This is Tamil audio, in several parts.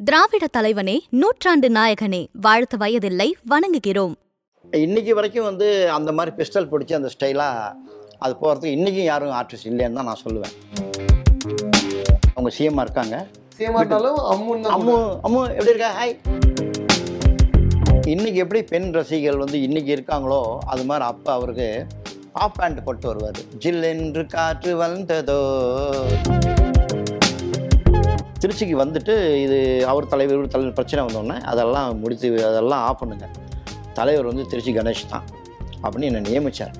திராவிட தலைவனே நூற்றாண்டு நாயகனே வாழ்த்து வயதில்லை வணங்குகிறோம் இன்னைக்கு வரைக்கும் வந்து அந்த மாதிரி பிஸ்டல் பிடிச்சி அந்த ஸ்டைலாக அது போகிறதுக்கு இன்றைக்கும் யாரும் ஆர்டிஸ்ட் இல்லைன்னு தான் நான் சொல்லுவேன் அவங்க சிஎம்மாக இருக்காங்க சேமா இருந்தாலும் அம்முன்னு தான் அம்மு அம்மு எப்படி இருக்கா ஹாய் இன்னைக்கு எப்படி பெண் ரசிகர்கள் வந்து இன்னைக்கு இருக்காங்களோ அது மாதிரி அப்போ அவருக்கு ஆஃப் பேண்ட் போட்டு வருவார் ஜில்லென்று காற்று வந்ததோ திருச்சிக்கு வந்துட்டு இது அவர் தலைவர் இவர் தலைவர் பிரச்சனை வந்தோடனே அதெல்லாம் முடித்து அதெல்லாம் ஆஃப் பண்ணுங்க தலைவர் வந்து திருச்சி கணேஷ் தான் அப்படின்னு என்னை நியமித்தார்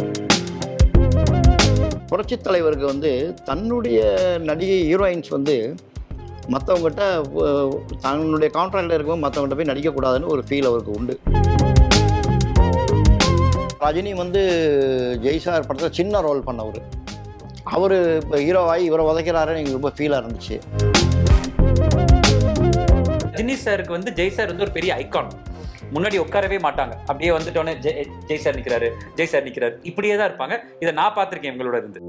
புரட்சித் தலைவருக்கு வந்து தன்னுடைய நடிகை ஹீரோயின்ஸ் வந்து மற்றவங்ககிட்ட தன்னுடைய கான்ட்ராக்டில் இருக்கும்போது மற்றவங்ககிட்ட போய் நடிக்கக்கூடாதுன்னு ஒரு ஃபீல் அவருக்கு உண்டு ரஜினி வந்து ஜெய்சார் படத்தில் சின்ன ரோல் பண்ணவர் அவர் இப்போ ஹீரோவாகி இவரை உதைக்கிறாருன்னு எங்களுக்கு ரொம்ப ஃபீலாக இருந்துச்சு ரஜினி சாருக்கு வந்து ஜெய் சார் வந்து ஒரு பெரிய ஐகான் முன்னாடி உட்காரவே மாட்டாங்க அப்படியே வந்துட்டோன்னே ஜெய் ஜெய் சார் நிக்கிறாரு ஜெய் சார் நிக்கிறாரு இப்படியே தான் இருப்பாங்க இதை நான் பார்த்திருக்கேன் இவங்களோட இருந்து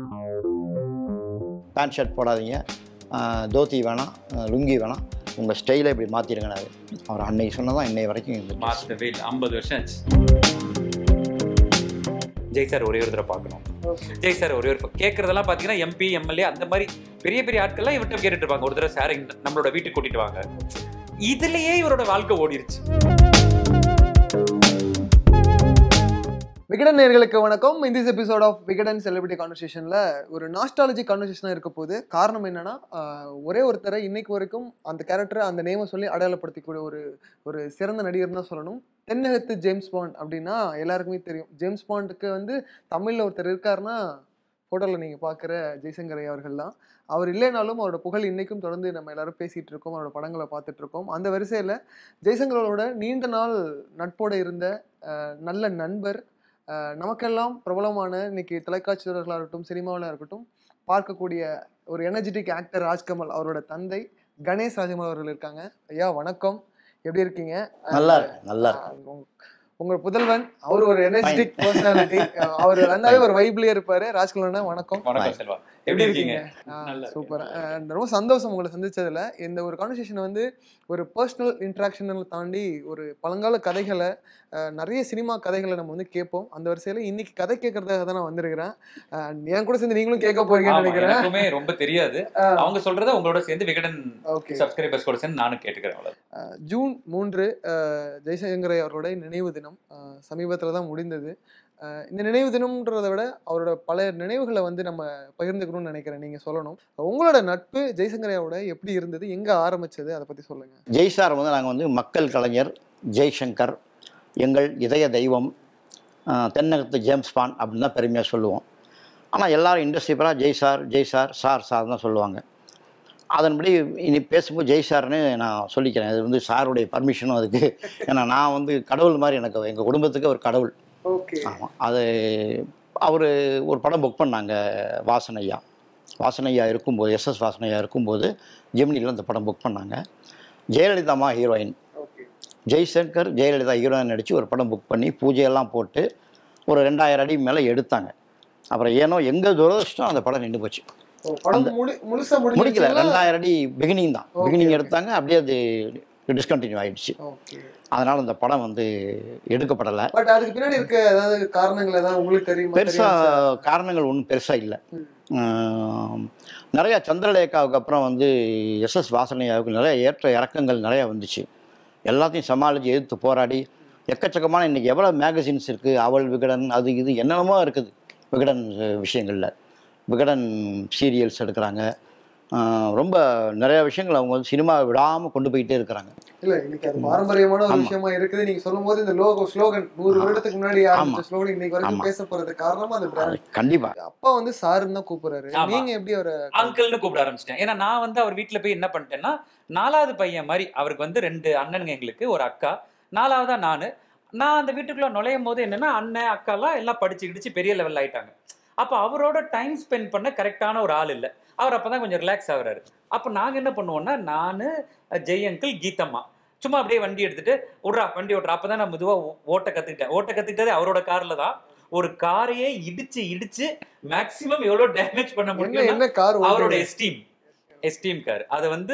பேண்ட் ஷர்ட் போடாதீங்க ஆஹ் தோத்தி வேணாம் ஆஹ் லுங்கி வேணாம் உங்கள் ஸ்டைலை இப்படி மாற்றிருங்கனாரு அவர் அன்னைக்கு சொன்னதான் இன்னை வரைக்கும் இந்த மாற்றவே இல்லை ஐம்பது வருஷம் ஆச்சு ஜெய் சார் ஒரே ஒரு தடவை பார்க்கணும் ஜெய் சார் ஒரே ஒரு கேட்கறதெல்லாம் பார்த்தீங்கன்னா எம்பி எம்எல்ஏ அந்த மாதிரி பெரிய பெரிய ஆட்கள்லாம் இவர்கிட்ட கேட்டுட்டு இருப்பாங்க ஒரு தடவை சார் நம்மளோட வீட்டுக்கு கூட்டிட்டு வாங்க இதுலயே இவரோட வாழ்க்கை ஓடிருச்சு விகடன் நேர்களுக்கு வணக்கம் இந்த எபிசோட் ஆஃப் விகடன் செலிபிரிட்டி கான்வர்சேஷன்ல ஒரு நாஸ்டாலஜி கான்வர்சேஷனாக இருக்க போது காரணம் என்னன்னா ஆஹ், ஒரே ஒருத்தரை இன்னைக்கு வரைக்கும் அந்த கேரக்டரை அந்த நேமை சொல்லி அடையாளப்படுத்திக்கூடிய ஒரு ஒரு சிறந்த நடிகர் தான் சொல்லணும் தென்னகத்து ஜேம்ஸ் பாண்ட் அப்படின்னா எல்லாருக்குமே தெரியும் ஜேம்ஸ் பாண்டுக்கு வந்து தமிழில் ஒருத்தர் இருக்காருன்னா ஃபோட்டோவில் நீங்கள் பார்க்குற ஜெய்சங்கர் ஐயா அவர்கள் தான் அவர் இல்லைனாலும் அவரோட புகழ் இன்னைக்கும் தொடர்ந்து நம்ம எல்லாரும் பேசிகிட்டு இருக்கோம் அவரோட படங்களை பார்த்துட்டு இருக்கோம் அந்த வரிசையில் ஜெய்சங்கரோட நீண்ட நாள் நட்போடு இருந்த ஆஹ், நல்ல நண்பர் ஆஹ் நமக்கெல்லாம் பிரபலமான இன்னைக்கு தொலைக்காட்சி தொடர்களாக இருக்கட்டும் சினிமாவில் இருக்கட்டும் பார்க்கக்கூடிய ஒரு எனர்ஜெட்டிக் ஆக்டர் ராஜ்கமல் அவரோட தந்தை கணேஷ் ராஜமல் அவர்கள் இருக்காங்க ஐயா வணக்கம் எப்படி இருக்கீங்க நல்லா இருக்கு நல்லா இருக்கு ஆஹ் உங்க- உங்க புதல்வன் அவர் ஒரு எனர்ஜெட்டிக் பர்சனாலிட்டி அவர் வந்தாலே ஒரு வைப்லயே இருப்பாரு ராஜ்கமல்னா வணக்கம் வணக்கம் செல்வா எப்படி இருக்கீங்க நல்லா இருக்கேன். சூப்பர் ரொம்ப சந்தோஷம் உங்களை சந்திச்சதுல இந்த ஒரு கான்வர்சேஷனை வந்து ஒரு பர்சனல் இன்ட்ராக்ஷனை தாண்டி ஒரு பழங்கால கதைகளை அஹ், நிறைய சினிமா கதைகளை நம்ம வந்து கேட்போம் அந்த வரிசையில இன்னைக்கு கதை கேட்கறதுக்காக தான் நான் வந்திருக்கிறேன் அஹ், என் கூட சேர்ந்து நீங்களும் கேட்க போறீங்கன்னு ஆமா, நினைக்கிறேன் எனக்குமே ரொம்ப தெரியாது அஹ், அவங்க சொல்றத உங்களோட சேர்ந்து விகடன் ஓகே சப்ஸ்கிரைபர்ஸ் கூட சேர்ந்து நானும் கேட்டுக்கிறேன் அவ்வளவு. அஹ், ஜூன் மூன்று அஹ், ஜெய்சங்கர் அவரோட நினைவு தினம் சமீபத்தில் தான் முடிந்தது அஹ், இந்த நினைவு தினம்ன்றதை விட அவரோட பல நினைவுகளை வந்து நம்ம பகிர்ந்துக்கணும்னு நினைக்கிறேன் நீங்க சொல்லணும் உங்களோட நட்பு ஜெய்சங்கரையோட எப்படி இருந்தது எங்க ஆரம்பிச்சது அதை பத்தி சொல்லுங்க ஜெய்சார் வந்து நாங்கள் வந்து மக்கள் கலைஞர் ஜெய்சங்கர் எங்கள் இதய தெய்வம் ஆஹ் தென்னகத்து ஜேம்ஸ் பான் அப்படின்னு தான் பெருமையாக சொல்லுவோம் ஆனால் எல்லாரும் இண்டஸ்ட்ரி பரா Jai sir Jai sir sir sir தான் சொல்லுவாங்க அதன்படி இனி பேசும்போது ஜெய் சார்னு நான் சொல்லிக்கிறேன் இது வந்து சாருடைய பர்மிஷனும் அதுக்கு ஏன்னா நான் வந்து கடவுள் மாதிரி எனக்கு எங்கள் குடும்பத்துக்கு ஒரு கடவுள் ஓகே ஆமாம் அது அவர் ஒரு படம் புக் பண்ணாங்க வாசனையா வாசனையா இருக்கும்போது எஸ்எஸ் வாசனையா இருக்கும்போது ஜெமினியில் அந்த படம் புக் பண்ணாங்க ஜெயலலிதா அம்மா heroine okay Jaishankar Jayalalithaa heroine நடித்து ஒரு படம் புக் பண்ணி பூஜையெல்லாம் போட்டு ஒரு ரெண்டாயிரம் அடி மேலே எடுத்தாங்க அப்புறம் ஏனோ எங்கள் துரதிருஷ்டம் அந்த படம் நின்று போச்சு படம் முழு முழுசா முடிக்கல முடிக்கல ரெண்டாயிரம் அடி பிகினிங் தான் Okay, பிகினிங் okay. எடுத்தாங்க அப்படியே அது டிஸ்கண்டினியூ ஆயிடுச்சு ஓகே அதனால் அந்த படம் வந்து எடுக்கப்படலை பட் அதுக்கு பின்னாடி இருக்க ஏதாவது காரணங்கள் ஏதாவது உங்களுக்கு தெரியுமா பெருசா தெரியாதா? காரணங்கள் ஒன்றும் பெருசா இல்லை ம். நிறைய சந்திரலேகாவுக்கு அப்புறம் வந்து எஸ்எஸ் வாசனையாவுக்கு நிறைய ஏற்ற இறக்கங்கள் நிறைய வந்துச்சு எல்லாத்தையும் சமாளித்து எதிர்த்து போராடி எக்கச்சக்கமான இன்னைக்கு எவ்வளோ மேகசின்ஸ் இருக்குது அவள் விகடன் அது இது என்னென்னமோ இருக்குது விகடன் விஷயங்களில் விகடன் சீரியல்ஸ் எடுக்கிறாங்க ஆஹ் ரொம்ப நிறைய விஷயங்கள் அவங்க வந்து சினிமா விடாமல் கொண்டு போயிட்டே இருக்கிறாங்க இல்ல இன்னைக்கு அது பாரம்பரியமான ஒரு ஆமா. விஷயமா இருக்குது நீங்க சொல்லும்போது இந்த லோகோ ஸ்லோகன் நூறு ஆமா. வருடத்துக்கு முன்னாடி ஆரம்பிச்ச ஆமா. ஸ்லோகன் இன்னைக்கு வரைக்கும் ஆமா. பேச போறது காரணமா அந்த பிராண்ட் கண்டிப்பாக அப்பா வந்து சாருன்னு தான் கூப்பிடுறாரு ஆமா. நீங்க எப்படி அவரை அங்கிள்னு கூப்பிட ஆரம்பிச்சிட்டேன் ஏன்னா நான் வந்து அவர் வீட்ல போய் என்ன பண்ணிட்டேன்னா நாலாவது பையன் மாதிரி அவருக்கு வந்து ரெண்டு அண்ணனுங்க எங்களுக்கு ஒரு அக்கா நாலாவதா நானு நான் அந்த வீட்டுக்குள்ள நுழையும் போது என்னன்னா அண்ணன் அக்காலாம் எல்லாம் படிச்சு கிடிச்சு பெரிய லெவல் ஆயிட்டாங்க அப்போ அவரோட டைம் ஸ்பெண்ட் பண்ண கரெக்டான ஒரு ஆள் இல்லை அவர் அப்பதான் கொஞ்சம் ரிலாக்ஸ் ஆகுறாரு அப்போ நாங்க என்ன பண்ணுவோம்னா நானு ஜெய் அங்கிள் கீதம்மா சும்மா அப்படியே வண்டி எடுத்துட்டு விட்றா வண்டி ஓட்டுறா அப்பதான் நான் மெதுவா ஓ- ஓட்ட கத்துக்கிட்டேன் ஓட்ட கத்துக்கிட்டதே அவரோட கார்ல தான் ஒரு காரையே இடிச்சு இடிச்சு மேக்சிமம் எவ்வளவு டேமேஜ் பண்ண என்ன முடியும் என்ன கார் அவரோட எஸ்டீம் எஸ்டீம் கார் அதை வந்து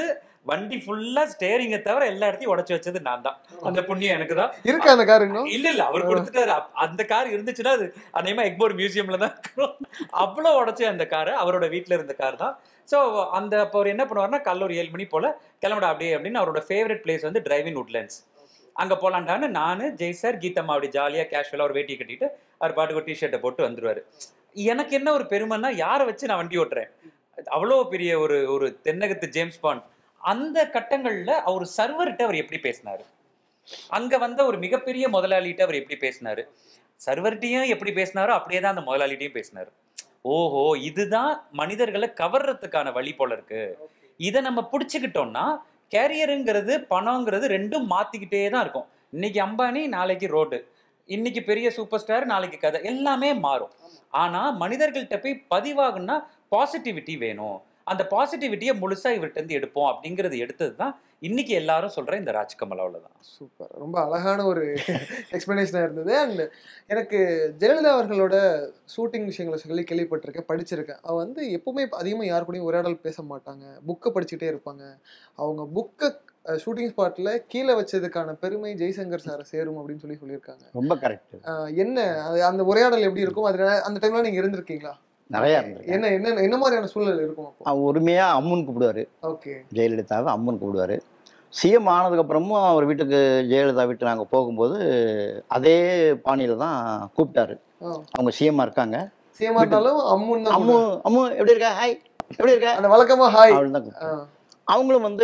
வண்டி ஃபுல்லா ஸ்டேரிங்கை தவிர எல்லா இடத்தையும் உடைச்சு வச்சது நான் தான் அந்த புண்ணியம் எனக்கு தான் இருக்கு அந்த கார் இன்னும் இல்ல இல்ல அவர் கொடுத்துட்டாரு அப்- அந்த கார் இருந்துச்சுன்னா அது அநேகமா எக்மோர் மியூசியம்ல தான் இருக்கும் அவ்வளவு உடைச்சு அந்த கார் அவரோட வீட்ல இருந்த கார் தான் ஸோ அந்த அப்போ அவர் என்ன பண்ணுவாருன்னா கல்லூரி ஏழு மணி போல கிளம்புடா அப்படியே அப்படின்னு அவரோட ஃபேவரட் பிளேஸ் வந்து டிரைவிங் உட்லண்ட்ஸ் அங்க போலான்டான்னு நானு ஜெய் சார் கீதம்மா அப்படி ஜாலியா கேஷுவலா ஒரு வேட்டி கட்டிட்டு அவர் பாட்டுக்கு ஒரு டிஷர்ட்டை போட்டு வந்துருவாரு எனக்கு என்ன ஒரு பெருமைன்னா யாரை வச்சு நான் வண்டி ஓட்டுறேன் அவ்வளோ பெரிய ஒரு ஒரு தென்னகத்து ஜேம்ஸ் பாண்ட் அந்த கட்டங்கள்ல அவர் சர்வர்கிட்ட அவர் எப்படி பேசினாரு அங்க வந்த ஒரு மிகப்பெரிய முதலாளிகிட்ட அவர் எப்படி பேசினாரு சர்வர்கிட்டையும் எப்படி பேசினாரோ அப்படியே தான் அந்த முதலாளிட்டையும் பேசினாரு ஓஹோ இதுதான் மனிதர்களை கவர்றதுக்கான வழி போல இருக்கு இதை நம்ம பிடிச்சுக்கிட்டோம்னா கேரியருங்கிறது பணங்கிறது ரெண்டும் மாத்திக்கிட்டே தான் இருக்கும் இன்னைக்கு அம்பானி நாளைக்கு ரோடு இன்னைக்கு பெரிய சூப்பர் ஸ்டார் நாளைக்கு கதை எல்லாமே மாறும் ஆனா மனிதர்கள்ட்ட போய் பதிவாகுன்னா பாசிட்டிவிட்டி வேணும் அந்த பாசிட்டிவிட்டியை முழுசா இவர்கிட்ட இருந்து எடுப்போம் அப்படிங்கிறது எடுத்தது தான் இன்னைக்கு எல்லாரும் சொல்ற இந்த ராஜ்கமல் அவ்வளவுதான் சூப்பர் ரொம்ப அழகான ஒரு எக்ஸ்பிளனேஷனாக இருந்தது அண்ட் எனக்கு ஜெயலலிதா அவர்களோட ஷூட்டிங் விஷயங்களை சொல்லி கேள்விப்பட்டிருக்கேன் படிச்சிருக்கேன் அவ வந்து எப்பவுமே அதிகமாக யார் கூடயும் உரையாடல் பேச மாட்டாங்க புக்கை படிச்சுட்டே இருப்பாங்க அவங்க புக்கை ஷூட்டிங் ஸ்பாட்டில் கீழே வச்சதுக்கான பெருமை ஜெய்சங்கர் சாரை சேரும் அப்படின்னு சொல்லி சொல்லியிருக்காங்க ரொம்ப கரெக்ட் அஹ் என்ன அது அந்த உரையாடல் எப்படி இருக்கும் அது அந்த டைம்ல நீங்க இருந்திருக்கீங்களா நிறையா இருந்திருக்கு என்ன என்ன என்ன மாதிரியான சூழல் இருக்கும் அப்போ அவர் உரிமையாக அம்முன்னு கூப்பிடுவார் ஓகே ஜெயலலிதாவை அம்மன் கூப்பிடுவார் சிஎம் ஆனதுக்கப்புறமும் அவர் வீட்டுக்கு ஜெயலலிதா வீட்டு நாங்கள் போகும்போது அதே பாணியில் தான் கூப்பிட்டாரு அவங்க சிஎம்மாக இருக்காங்க சேமா இருந்தாலும் அம்முன்னு தான் அம்மு அம்மு எப்படி இருக்க ஹாய் எப்படி இருக்க அந்த வழக்கமா ஹாய் அவள் தான் கூப்பிட்டாங்க. அவங்களும் வந்து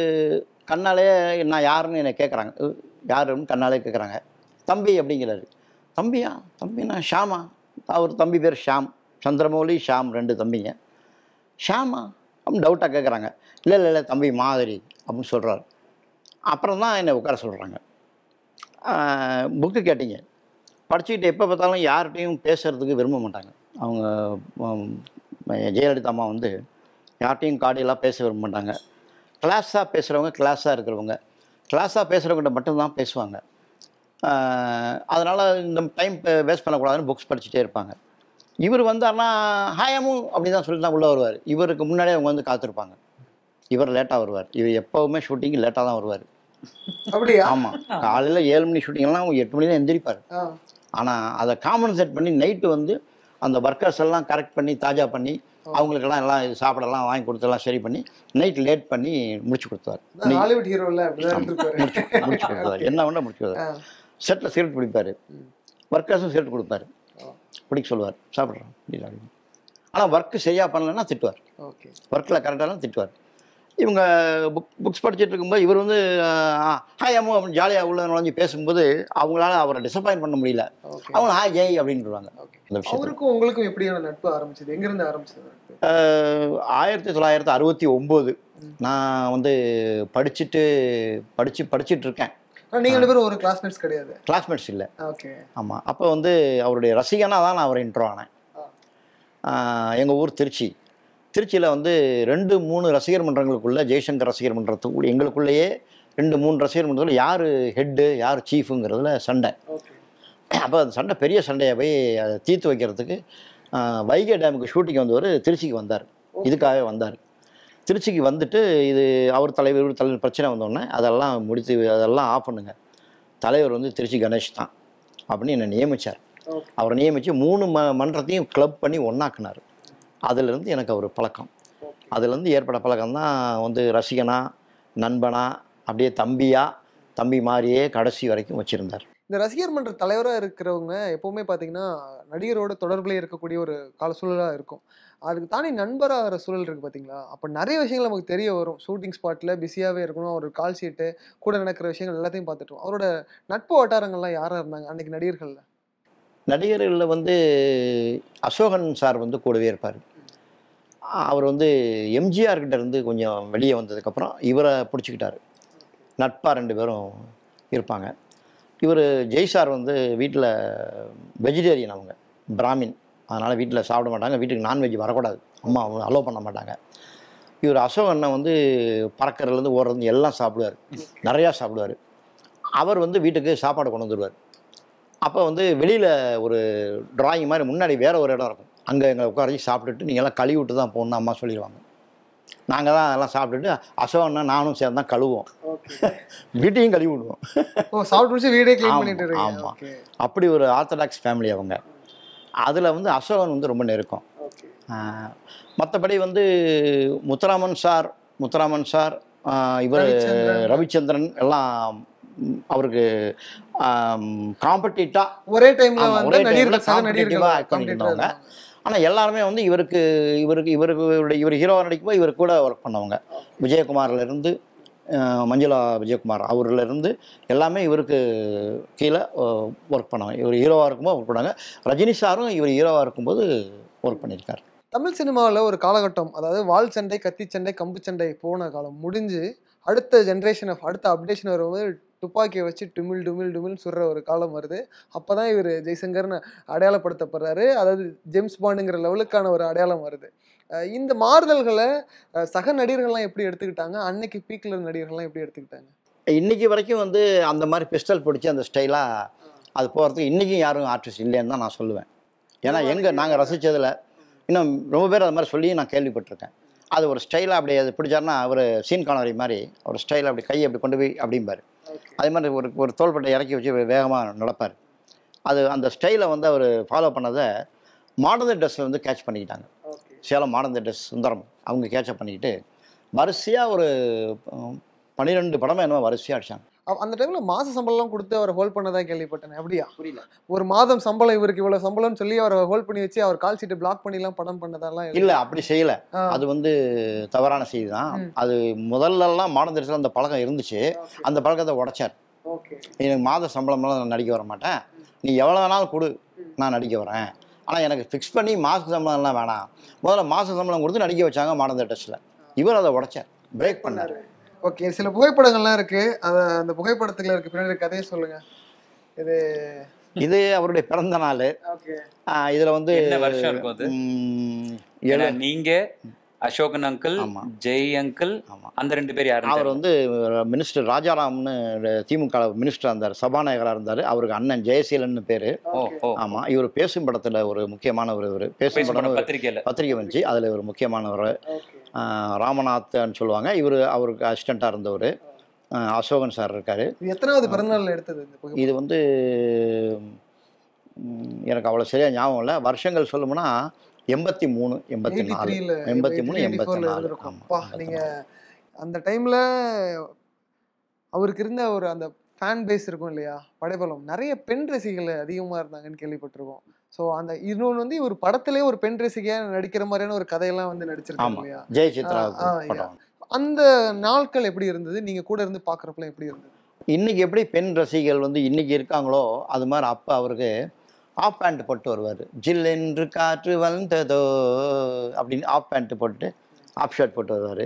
கண்ணாலே நான் யாருன்னு என்னை கேட்குறாங்க யாருன்னு கண்ணாலே கேட்குறாங்க தம்பி அப்படிங்கிறாரு தம்பியா தம்பினா ஷாமா அவர் தம்பி பேர் ஷாம் சந்திரமௌலி ஷாம் ரெண்டு தம்பிங்க ஷாமா அப்படின்னு டவுட்டாக கேட்குறாங்க இல்லை இல்லை இல்லை தம்பி மாதிரி அப்படின்னு சொல்கிறாரு அப்புறம் தான் என்னை உட்கார சொல்கிறாங்க புக்கு கேட்டீங்க படிச்சுக்கிட்டு எப்போ பார்த்தாலும் யார்கிட்டையும் பேசுகிறதுக்கு விரும்ப மாட்டாங்க அவங்க உம், ஜெயலலிதா அம்மா வந்து யார்கிட்டையும் காடியெல்லாம் பேச விரும்ப மாட்டாங்க கிளாஸாக பேசுகிறவங்க கிளாஸாக இருக்கிறவங்க கிளாஸாக பேசுகிறவங்ககிட்ட மட்டும்தான் பேசுவாங்க அதனால் இந்த டைம் வேஸ்ட் பண்ணக்கூடாதுன்னு புக்ஸ் படிச்சுட்டே இருப்பாங்க இவர் வந்தார்னா ஹாயமு அப்படி தான் சொல்லி தான் உள்ளே வருவார் இவருக்கு முன்னாடியே அவங்க வந்து காத்திருப்பாங்க இவர் லேட்டாக வருவார் இவர் எப்போவுமே ஷூட்டிங் லேட்டாக தான் வருவார் அப்படியா ஆமாம் காலையில் ஏழு மணி ஷூட்டிங்லாம் எட்டு மணி தான் எந்திரிப்பார் ஆ. ஆனால் அதை காம்பன்சேட் பண்ணி நைட்டு வந்து அந்த ஒர்க்கர்ஸ் எல்லாம் கரெக்ட் பண்ணி தாஜா பண்ணி அவங்களுக்கெல்லாம் எல்லாம் இது சாப்பிடலாம் வாங்கி கொடுத்தெல்லாம் சரி பண்ணி நைட் லேட் பண்ணி முடிச்சு கொடுத்தாரு அதான் ஹாலிவுட் ஹீரோல அப்படிதான் இருந்திருப்பாரு முடிச்சு முடிச்சு கொடுத்தாரு என்ன வேணா முடிச்சு கொடுத்தாரு ஆ. செட்டில் சிகரெட் பிடிப்பாரு ஒர்க்கர்ஸும் சிகரெட் கொடுப்பாரு ஆ. பிடிக்க சொல்லுவார் சாப்பிட்றோம் அப்படின்னு ஆனால் ஒர்க்கு சரியாக பண்ணலைன்னா திட்டுவார் ஓகே ஒர்க்கில் கரெக்டாக திட்டுவார் இவங்க புக் புக்ஸ் படிச்சுட்டு இருக்கும்போது இவர் வந்து ஹாய் அம்மு அப்படின்னு ஜாலியாக உள்ள நுழைஞ்சு பேசும்போது அவங்களால அவரை டிசப்பாயின்ட் பண்ண முடியல ஓகே அவங்க ஹாய் ஜெய் அப்படின்றாங்க ஓகே இந்த விஷயத்தில் அவருக்கும் உங்களுக்கும் எப்படியான நட்பு ஆரம்பிச்சது எங்க இருந்து ஆரம்பிச்சது நட்பு? ஆயிரத்தி தொள்ளாயிரத்தி அறுபத்தி ஒம்பது நான் வந்து படிச்சுட்டு படித்து படிச்சுட்டு இருக்கேன் ஆனா நீங்க ரெண்டு பேரும் ஒரு கிளாஸ்மேட்ஸ் கிடையாது கிளாஸ்மேட்ஸ் இல்லை ஓகே ஆமாம் அப்போ வந்து அவருடைய ரசிகனாக தான் நான் அவரை இன்ட்ரோ ஆனேன் எங்கள் ஊர் திருச்சி திருச்சியில் வந்து ரெண்டு மூணு ரசிகர் மன்றங்களுக்குள்ள ஜெய்சங்கர் ரசிகர் மன்றத்துக்குள்ள எங்களுக்குள்ளேயே ரெண்டு மூணு ரசிகர் மன்றத்தில் யார் ஹெட்டு யார் சீஃபுங்கிறதுல சண்டை ஓகே அப்போ அந்த சண்டை பெரிய சண்டையை போய் அதை தீர்த்து வைக்கிறதுக்கு ஆஹ், வைகை டேமுக்கு ஷூட்டிங் வந்தவர் திருச்சிக்கு வந்தார் இதுக்காகவே வந்தார் திருச்சிக்கு வந்துட்டு இது அவர் தலைவர் இவர் தலைவர் பிரச்சனை வந்தோடனே அதெல்லாம் முடித்து அதெல்லாம் ஆஃப் பண்ணுங்க தலைவர் வந்து திருச்சி கணேஷ் தான் அப்படின்னு என்னை நியமித்தார் ஓகே அவரை நியமித்து மூணு ம மன்றத்தையும் கிளப் பண்ணி ஒன்றாக்குனார் அதுலேருந்து எனக்கு அவர் பழக்கம் அதுலேருந்து ஏற்பட்ட பழக்கம் தான் வந்து ரசிகனா நண்பனா அப்படியே தம்பியா தம்பி மாதிரியே கடைசி வரைக்கும் வச்சுருந்தார் இந்த ரசிகர் மன்ற தலைவராக இருக்கிறவங்க எப்பவுமே பார்த்தீங்கன்னா நடிகரோட தொடர்புல இருக்கக்கூடிய ஒரு கால சூழலாக இருக்கும் அதுக்கு தாண்டி நண்பராகிற சூழல் இருக்கு பார்த்தீங்களா அப்போ நிறைய விஷயங்கள் நமக்கு தெரிய வரும் ஷூட்டிங் ஸ்பாட்டில் பிஸியாகவே இருக்கணும் அவர் கால் ஷீட்டு கூட நடக்கிற விஷயங்கள் எல்லாத்தையும் பார்த்துட்டோம் அவரோட நட்பு வட்டாரங்கள்லாம் யாராக இருந்தாங்க அன்னைக்கு நடிகர்களில் நடிகர்களில் வந்து அசோகன் சார் வந்து கூடவே இருப்பார் அவர் வந்து எம்ஜிஆர் கிட்ட இருந்து கொஞ்சம் வெளியே வந்ததுக்கப்புறம் இவரை பிடிச்சிக்கிட்டாரு நட்பாக ரெண்டு பேரும் இருப்பாங்க இவர் ஜெய் சார் வந்து வீட்டில் வெஜிடேரியன் அவங்க பிராமின் அதனால் வீட்டில் சாப்பிட மாட்டாங்க வீட்டுக்கு நான்வெஜ் வரக்கூடாது அம்மா அலோவ் பண்ண மாட்டாங்க இவர் அசோகண்ணன் வந்து பறக்கிறதுலேருந்து ஓடுறது எல்லாம் சாப்பிடுவார் நிறையா சாப்பிடுவார் அவர் வந்து வீட்டுக்கு சாப்பாடு கொண்டு வந்துடுவார் அப்போ வந்து வெளியில் ஒரு டிராயிங் மாதிரி முன்னாடி வேற ஒரு இடம் இருக்கும் அங்கே எங்களை உட்கார வச்சு சாப்பிட்டுட்டு நீங்க எல்லாம் கழுவி விட்டு தான் போகணும்னு அம்மா சொல்லிடுவாங்க நாங்கள் தான் அதெல்லாம் சாப்பிட்டுட்டு அசோகன்னா நானும் சேர்ந்து தான் கழுவோம் ஓகே வீட்டையும் கழுவி விடுவோம் ஓ சாப்பிட்டு முடிச்சு வீடே க்ளீன் ஆமா, பண்ணிட்டு இருக்கீங்க ஆமா. ஓகே அப்படி ஒரு ஆர்த்தடாக்ஸ் ஃபேமிலி அவங்க அதில் வந்து அசோகன் வந்து ரொம்ப நெருக்கம் ஓகே மற்றபடி வந்து முத்துராமன் சார் முத்துராமன் சார் இவர் ரவிச்சந்திரன். ரவிச்சந்திரன் எல்லாம் ம், அவருக்கு காம்படிட்டா ஒரே டைம்ல ஆமா, வந்து ஒரே timeல நடிகர்கள் சக competitive-ஆ நடிகர்கள் act பண்ணிட்டு competitor இருந்தவங்க. இருந்தாங்க. ஆனால் எல்லாருமே வந்து இவருக்கு இவருக்கு இவருக்கு இவர் ஹீரோவாக நடிக்கும்போது இவர் கூட ஒர்க் பண்ணவங்க விஜயகுமார்லேருந்து மஞ்சுளா விஜயகுமார் அவர்லேருந்து எல்லாமே இவருக்கு கீழே ஒர்க் பண்ணவங்க இவர் ஹீரோவாக இருக்கும்போது ஒர்க் பண்ணாங்க ரஜினி சாரும் இவர் ஹீரோவாக இருக்கும்போது ஒர்க் பண்ணியிருக்காரு தமிழ் சினிமாவில் ஒரு காலகட்டம் அதாவது வாள் சண்டை கத்தி சண்டை கம்பு சண்டை போன காலம் முடிஞ்சு அடுத்த ஜென்ரேஷன் அடுத்த அப்டேஷன் வரும்போது துப்பாக்கியை வச்சு டுமில் டுமில் டுமில் சுடுற ஒரு காலம் வருது அப்போ தான் இவர் ஜெய்சங்கர்னு அடையாளப்படுத்தப்படுறாரு அதாவது ஜேம்ஸ் பாண்டுங்கிற லெவலுக்கான ஒரு அடையாளம் வருது அஹ் இந்த மாறுதல்களை அஹ் சக நடிகர்கள்லாம் எப்படி எடுத்துக்கிட்டாங்க அன்னைக்கு பீக்கில் இருந்த நடிகர்கள்லாம் எப்படி எடுத்துக்கிட்டாங்க இன்னைக்கு வரைக்கும் வந்து அந்த மாதிரி பிஸ்டல் பிடிச்சி அந்த ஸ்டைலாக அது போகிறதுக்கு இன்றைக்கும் யாரும் ஆர்டிஸ்ட் இல்லைன்னு தான் நான் சொல்லுவேன் ஏன்னா எங்கே நாங்கள் ரசித்ததில் இன்னும் ரொம்ப பேர் அது மாதிரி சொல்லி நான் கேள்விப்பட்டிருக்கேன் அது ஒரு ஸ்டைலாக அப்படி அது பிடிச்சாருன்னா அவர் சீன் காணவரி மாதிரி ஒரு ஸ்டைல் அப்படி கையை அப்படி கொண்டு போய் அப்படிம்பார் அதே மாதிரி ஒரு ஒரு தோள்பட்டை இறக்கி வச்சு வேகமாக நடப்பார் அது அந்த ஸ்டைலை வந்து அவர் ஃபாலோ பண்ணதை மாடர்ன் ட்ரெஸ்ஸில் வந்து கேட்ச் பண்ணிக்கிட்டாங்க சேலம் மாடர்ன் ட்ரெஸ் சுந்தரம் அவங்க கேட்சப் பண்ணிக்கிட்டு வரிசையாக ஒரு பன்னிரெண்டு படமே என்னமோ வரிசையாக அடிச்சாங்க அ- அந்த டைம்ல மாச சம்பளம்லாம் கொடுத்து அவரை ஹோல்ட் பண்ணதா கேள்விப்பட்டேன் அப்படியா புரியல ஒரு மாதம் சம்பளம் இவருக்கு இவ்வளவு சம்பளம்னு சொல்லி அவரை ஹோல்ட் பண்ணி வச்சு அவர் கால் ஷீட்டை பிளாக் பண்ணிலாம் படம் பண்ணதெல்லாம் இல்ல அப்படி செய்யல ஆ. அது வந்து தவறான செய்தி தான் ம். அது முதல்லலாம் மாடர்ன் ட்ரெஸ்ல அந்த பழக்கம் இருந்துச்சு அந்த பழக்கத்தை உடைச்சார் ஓகே எனக்கு மாத சம்பளம்லாம் நான் நடிக்க வர மாட்டேன் நீ எவ்வளோ வேணாலும் கொடு நான் நடிக்க வரேன் ஆனால் எனக்கு ஃபிக்ஸ் பண்ணி மாத சம்பளம்லாம் வேணாம் முதல்ல மாத சம்பளம் கொடுத்து நடிக்க வச்சாங்க மாடர்ன் ட்ரெஸ்ல இவர் அதை உடைச்சார் பிரேக் பண்ணார் ஓகே சில புகைப்படங்கள்லாம் இருக்கு அத அந்த புகைப்படத்துல இருக்க பின்னாடி கதையை சொல்லுங்க இது இது அவருடைய பிறந்த நாள் ஓகே இதுல வந்து என்ன வருஷம் இருக்கும் அது ம், ஏன்னா எழு- நீங்க அசோகன் அங்கிள் ஆமா. ஜெய் அங்கிள் ஆமா அந்த ரெண்டு பேர் யாரு அவர் வந்து மினிஸ்டர் ராஜாராம்னு திமுக மினிஸ்டர் இருந்தார் சபாநாயகராக இருந்தார் அவருக்கு அண்ணன் ஜெயசீலன் பேர் ஓ ஓ ஆமாம் இவர் பேசும் படத்தில் ஒரு முக்கியமான ஒரு இவர் பேசும் பேசும் படம் ஒரு பத்திரிக்கையில பத்திரிகை வந்துச்சு அதில் ஒரு முக்கியமானவர் ஓகே ராமநாத்னு சொல்லுவாங்க இவர் அவருக்கு அசிஸ்டண்ட்டாக இருந்தவர் அசோகன் சார் இருக்கார் இது எத்தனாவது பிறந்தநாள்ல எடுத்தது இந்த புகைப்படம் இது வந்து ம், எனக்கு அவ்வளோ சரியாக ஞாபகம் இல்லை வருஷங்கள் சொல்லணும்னா எண்பத்தி மூணு எண்பத்தி எயிட்டி நாலு த்ரீல எண்பத்தி மூணு எண்பத்தி நாலு இருந்திருக்கும் ஆமாம் அப்பா நீங்க அந்த டைம்ல அவருக்கு இருந்த ஒரு அந்த ஃபேன் பேஸ் இருக்கும் இல்லையா படைபலம் நிறைய பெண் ரசிகர்கள் அதிகமா இருந்தாங்கன்னு கேள்விப்பட்டிருக்கோம் ஸோ அந்த இன்னொன்று வந்து ஒரு படத்திலே ஒரு பெண் ரசிகையா நடிக்கிற மாதிரியான ஒரு கதையெல்லாம் வந்து நடிச்சிருக்காங்க ஆமா. இல்லையா ஜெய சித்ரா ஆ, ஆ, படம் அந்த நாட்கள் எப்படி இருந்தது நீங்க கூட இருந்து பாக்குறப்பல எப்படி இருந்தது இன்னைக்கு எப்படி பெண் ரசிகர்கள் வந்து இன்னைக்கு இருக்காங்களோ அது மாதிரி அப்போ அவருக்கு ஆஃப் பேண்ட் போட்டு வருவார் ஜில் என்று காற்று வந்ததோ அப்படின்னு ஆஃப் பேண்ட் போட்டு ஆஃப் ஷர்ட் போட்டு வருவார்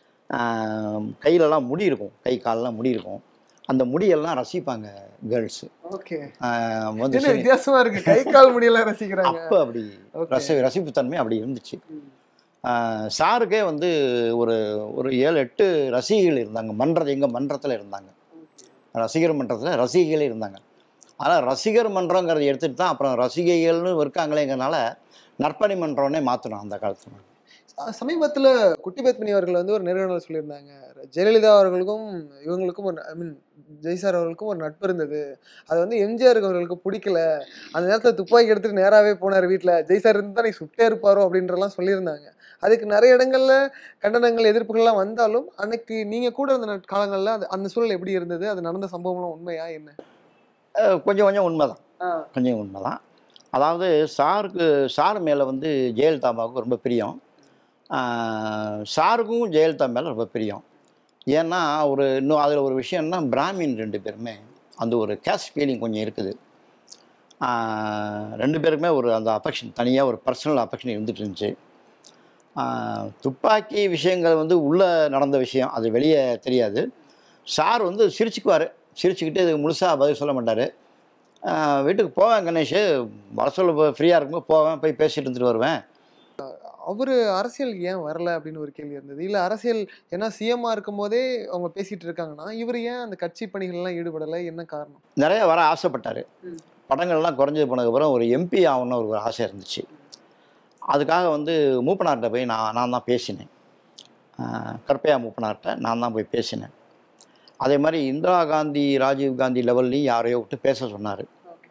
கையிலலாம் முடி இருக்கும் கை காலெல்லாம் முடி இருக்கும் அந்த முடியெல்லாம் ரசிப்பாங்க கேர்ள்ஸு ஓகே வந்து என்ன வித்தியாசமா இருக்கு கை கால் முடியெல்லாம் ரசிக்கிறாங்க அப்போ அப்படி Okay. ரசி ரசிப்புத்தன்மை அப்படி இருந்துச்சு ம். ஆஹ் சாருக்கே வந்து ஒரு ஒரு ஏழு எட்டு ரசிகைகள் இருந்தாங்க மன்றது எங்கள் மன்றத்தில் இருந்தாங்க ரசிகர் மன்றத்தில் ரசிகைகளே இருந்தாங்க ஆனால் ரசிகர் மன்றங்கிறத எடுத்துட்டு தான் அப்புறம் ரசிகைகள்னு இருக்காங்களேங்கிறனால நற்பணி மன்றம்னே மாற்றணும் அந்த காலத்துல அஹ் சமீபத்துல குட்டி பத்மினி அவர்கள் வந்து ஒரு நேர்காணல் சொல்லியிருந்தாங்க ஜெயலலிதா அவர்களுக்கும் இவங்களுக்கும் ஒரு ஐ மீன் ஜெய்சார் அவர்களுக்கும் ஒரு நட்பு இருந்தது அது வந்து எம்ஜிஆர் அவர்களுக்கு பிடிக்கல அந்த நேரத்துல துப்பாக்கி எடுத்துட்டு நேராவே போனார் வீட்டுல ஜெய்சார் இருந்தா நீ சுட்டே இருப்பாரோ அப்படின்றலாம் சொல்லியிருந்தாங்க அதுக்கு நிறைய இடங்கள்ல கண்டனங்கள் எதிர்ப்புகள்லாம் வந்தாலும் அன்னைக்கு நீங்க கூட இருந்த நட்- காலங்கள்ல அது அந்த சூழல் எப்படி இருந்தது அது நடந்த சம்பவம்லாம் உண்மையா என்ன அஹ் கொஞ்சம் கொஞ்சம் உண்மைதான் கொஞ்சம் உண்மைதான் அதாவது சாருக்கு சார் மேலே வந்து ஜெயலலிதா அம்மாவுக்கு ரொம்ப பிரியம் ஆஹ் சாருக்கும் ஜெயலலிதா மேலே ரொம்ப பிரியம் ஏன்னா ஒரு இன்னும் அதில் ஒரு விஷயம்னா பிராமின் ரெண்டு பேருமே அந்த ஒரு கேஸ்ட் ஃபீலிங் கொஞ்சம் இருக்குது ஆஹ் ரெண்டு பேருக்குமே ஒரு அந்த அஃபெக்ஷன் தனியாக ஒரு பர்சனல் அஃபெக்ஷன் இருந்துட்டு இருந்துச்சு ஆஹ் துப்பாக்கி விஷயங்கள் வந்து உள்ளே நடந்த விஷயம் அது வெளியே தெரியாது சார் வந்து சிரிச்சுக்குவார் சிரிச்சுக்கிட்டு இதுக்கு முழுசாக பதில் சொல்ல மாட்டார் வீட்டுக்கு போவேன் கணேஷ் வர சொல்ல ஃப்ரீயாக இருக்கும்போது போவேன் போய் பேசிட்டு இருந்துட்டு வருவேன் அவரு அரசியல் ஏன் வரல அப்படின்னு ஒரு கேள்வி இருந்தது இல்ல அரசியல் ஏன்னா சிஎம்மா இருக்கும் போதே அவங்க பேசிட்டு இருக்காங்கன்னா இவர் ஏன் அந்த கட்சி பணிகள் எல்லாம் ஈடுபடல என்ன காரணம் நிறைய வர ஆசைப்பட்டார் ம். படங்கள்லாம் குறைஞ்சது போனதுக்கப்புறம் ஒரு எம்பி ஆகணும்னு ஒரு ஆசை இருந்துச்சு அதுக்காக வந்து மூப்பனார்கிட்ட போய் நான் நான் தான் பேசினேன் ஆஹ் கற்பையா மூப்பனார்கிட்ட நான் தான் போய் பேசினேன் அதே மாதிரி இந்திரா காந்தி ராஜீவ் காந்தி லெவல்லையும் யாரையோ விட்டு பேச சொன்னார்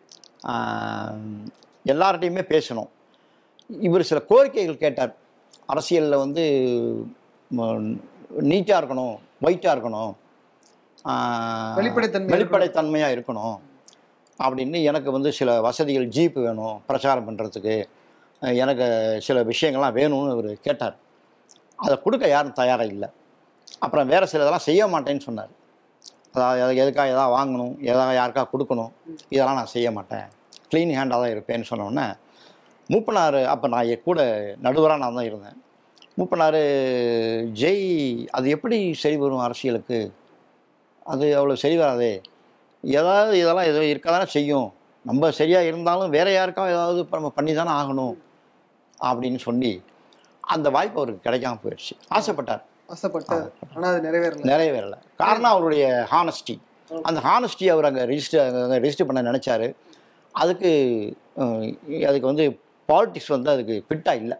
எல்லார்ட்டையுமே பேசணும் இவர் சில கோரிக்கைகள் கேட்டார் அரசியலில் வந்து நீட்டாக இருக்கணும் ஒயிட்டாக இருக்கணும் ஆஹ் வெளிப்படைத்தன்மை வெளிப்படைத்தன்மையாக இருக்கணும் அப்படின்னு எனக்கு வந்து சில வசதிகள் ஜீப் வேணும் பிரச்சாரம் பண்ணுறதுக்கு எனக்கு சில விஷயங்கள்லாம் வேணும்னு இவர் கேட்டார் அதை கொடுக்க யாரும் தயாராக இல்லை அப்புறம் வேறு சில இதெல்லாம் செய்ய மாட்டேன்னு சொன்னார் அதாவது எது- எதுக்காக எதாவது வாங்கணும் எதாவது யாருக்கா கொடுக்கணும் இதெல்லாம் நான் செய்ய மாட்டேன் க்ளீன் ஹேண்டாக தான் இருப்பேன்னு சொன்னோடனே மூப்பனார் அப்போ நான் என் கூட நடுவராக நான் தான் இருந்தேன் மூப்பனார் ஜெய் அது எப்படி சரி வரும் அரசியலுக்கு அது அவ்வளோ சரி வராதே ஏதாவது இதெல்லாம் ஏதோ இருக்க தானே செய்யும் நம்ம சரியாக இருந்தாலும் வேற யாருக்காவது ஏதாவது இப்ப நம்ம பண்ணி தானே ஆகணும் அப்படின்னு சொல்லி அந்த வாய்ப்பு அவருக்கு கிடைக்காம போயிடுச்சு ஆசைப்பட்டார் ஆசைப்பட்டார் ஆனா அது நிறைவேறல நிறைவேறலை காரணம் அவருடைய ஹானஸ்டி அந்த ஹானஸ்டி அவர் அங்கே ரிஜிஸ்டர் அங்கே ரெஜிஸ்டர் பண்ண நினச்சாரு அதுக்கு அஹ், அதுக்கு வந்து பாலிடிக்ஸ் வந்து அதுக்கு ஃபிட்டாக இல்லை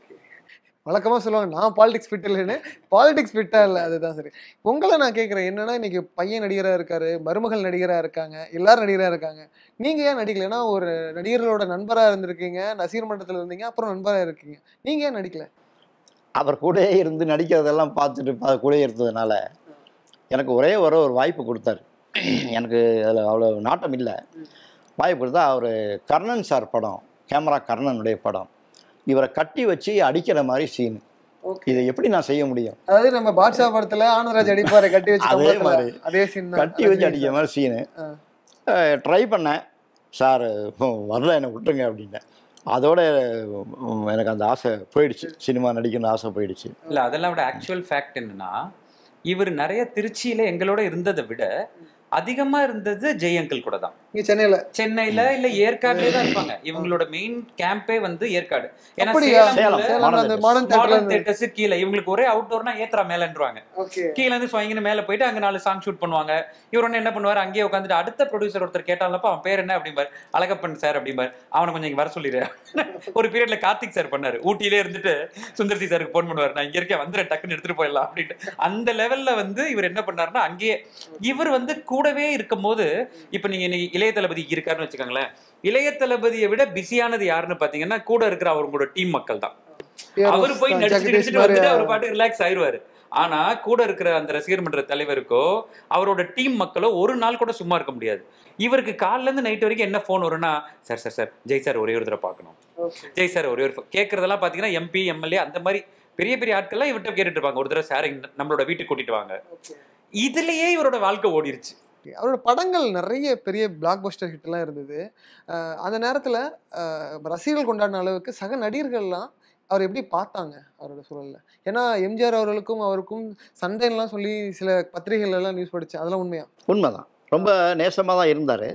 வழக்கமா சொல்லுவாங்க நான் பாலிடிக்ஸ் ஃபிட் இல்லைன்னு பாலிடிக்ஸ் ஃபிட்டா இல்லை அதுதான் சரி உங்களை நான் கேட்குறேன் என்னன்னா இன்னைக்கு பையன் நடிகரா இருக்காரு மருமகள் நடிகரா இருக்காங்க எல்லாரும் நடிகரா இருக்காங்க நீங்க ஏன் நடிக்கல ஏன்னா ஒரு நடிகர்களோட நண்பரா இருந்திருக்கீங்க நசீர் மன்றத்துல இருந்தீங்க அப்புறம் நண்பரா இருக்கீங்க நீங்க ஏன் நடிக்கல அவர் கூடயே இருந்து நடிக்கிறதெல்லாம் பார்த்துட்டு பா- கூடயே இருந்ததுனால எனக்கு ஒரே ஒரு ஒரு வாய்ப்பு கொடுத்தாரு எனக்கு அதில் அவ்வளோ நாட்டம் இல்லை வாய்ப்பு கொடுத்தா அவர் கர்ணன் சார் படம் கேமரா கர்ணனுடைய படம் இவரை கட்டி வச்சு அடிக்கிற மாதிரி சீன் ஓகே இதை எப்படி நான் செய்ய முடியும் அதாவது நம்ம பாட்ஷா படத்துல ஆனந்தராஜ் அடிப்பாரு கட்டி வச்சு அதே கம்பளத்துல. மாதிரி. அதே சீன் தான் கட்டி வச்சு அடிக்கிற மாதிரி சீனு ஆ. ட்ரை பண்ணேன் சார் வரல என்னை விட்டுருங்க அப்படின்னேன் அதோட உம், எனக்கு அந்த ஆசை போயிடுச்சு சினிமா நடிக்கணும்னு ஆசை போயிடுச்சு இல்ல அதெல்லாம் விட ஆக்சுவல் ஃபேக்ட் என்னன்னா இவர் நிறைய திருச்சியில எங்களோட இருந்ததை விட அதிகமா இருந்தது ஜெய் அங்கிள் கூட தான் இங்க சென்னையில சென்னையில இல்ல ஏற்காடுலயே தான் இருப்பாங்க இவங்களோட மெயின் கேம்பே வந்து ஏற்காடு ஏன்னா அப்படியா சேலம். சேலம்ல சேலம்ல அந்த மாடர்ன் மாடர்ன் தேட்டர்ல தேட்டர்ஸ் கீழே இவங்களுக்கு ஒரே அவுட்டோர்னா ஏத்ரா மேலன்றாங்க ஓகே கீழ இருந்து ஸ்வங்கின்னு மேல போயிட்டு அங்க நாலு சாங் ஷூட் பண்ணுவாங்க இவர் ஒண்ணு என்ன பண்ணுவாரு அங்கேயே உட்காந்துட்டு அடுத்த ப்ரொடியூசர் ஒருத்தர் கேட்டாலப்ப அவன் பேர் என்ன அப்படிம்பாரு அழகப்பன் சார் அப்படிம்பாரு அவனை கொஞ்சம் இங்க வர சொல்லிடு ஒரு பீரியட்ல கார்த்திக் சார் பண்ணாரு ஊட்டியிலே இருந்துட்டு சுந்தர்சி சாருக்கு போன் பண்ணுவாரு நான் இங்க இருக்கேன் வந்துடுறேன் டக்குன்னு எடுத்துட்டு போயிடலாம் அப்படின்ட்டு அந்த லெவல்ல வந்து இவர் என்ன பண்ணாருன்னா அங்கேயே இவர் வந்து கூடவே இருக்கும்போது இப்ப நீங்க இன்னைக்கு இளைய தளபதி இருக்காருன்னு வச்சுக்கோங்களேன் இளைய தளபதியை விட பிஸியானது யாருன்னு பாத்தீங்கன்னா கூட இருக்கிற அவங்களோட டீம் மக்கள் தான் அவர் போய் நடிச்சுட்டு ஜெகதீஷ் நடிச்சுட்டு மாதிரி வந்துட்டு அவர் பாட்டுக்கு ரிலாக்ஸ் ஆயிருவாரு ஆனா கூட இருக்கிற அந்த ரசிகர் மன்ற தலைவருக்கோ அவரோட டீம் மக்களோ ஒரு நாள் கூட சும்மா இருக்க முடியாது இவருக்கு காலைல இருந்து நைட் வரைக்கும் என்ன ஃபோன் வரும்னா sir sir sir Jai sir ஒரே ஒரு தடவை பார்க்கணும் Okay. ஜெய் சார் ஒரே ஒரு pho- கேட்கறதெல்லாம் பாத்தீங்கன்னா எம்பி எம்எல்ஏ அந்த மாதிரி பெரிய பெரிய ஆட்கள்லாம் இவர்கிட்ட கேட்டுட்டு இருப்பாங்க ஒரு தடவை சார் இங்க நம்மளோட வீட்டுக்கு கூட்டிட்டு வாங்க Okay. இதுலயே இவரோட வாழ்க்கை ஓடிருச்சு அவரோட படங்கள் நிறைய பெரிய பிளாக் பஸ்டர் ஹிட்லாம் இருந்தது அஹ் அந்த நேரத்தில் ரசிகர்கள் கொண்டாடின அளவுக்கு சக நடிகர்கள்லாம் அவர் எப்படி பார்த்தாங்க அவரோட சூழல்ல ஏன்னா எம்ஜிஆர் அவர்களுக்கும் அவருக்கும் சண்டைலாம் சொல்லி சில பத்திரிகைகள் எல்லாம் நியூஸ் படித்தேன் அதெல்லாம் உண்மையா உண்மைதான் ரொம்ப நேசமாக தான் இருந்தார்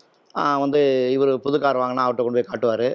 வந்து இவர் புது கார் வாங்கினா அவர்கிட்ட கொண்டு போய் காட்டுவார்